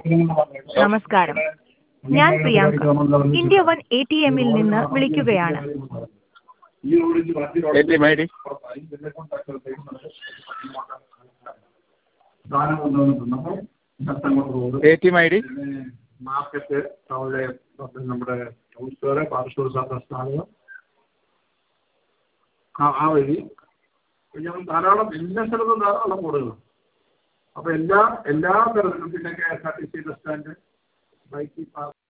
നമസ്കാരം ഞാൻ Priyanka India one A T എമ്മിൽ നിന്ന് വിളിക്കുകയാണ് A T M I D A T M I D market അവിടെ നമ്മുടെ ടൗൺ സ്ക്വയർ പാർശ്വ സ്ഥാപനം ആ ആ വഴി ഞങ്ങൾ ധാരാളം എല്ലാ സ്ഥലത്തും ധാരാളം ബോർഡുകളാണ് അപ്പോൾ എല്ലാ എല്ലാ തരത്തിലും പിന്നെ K S R T C bus stand bike park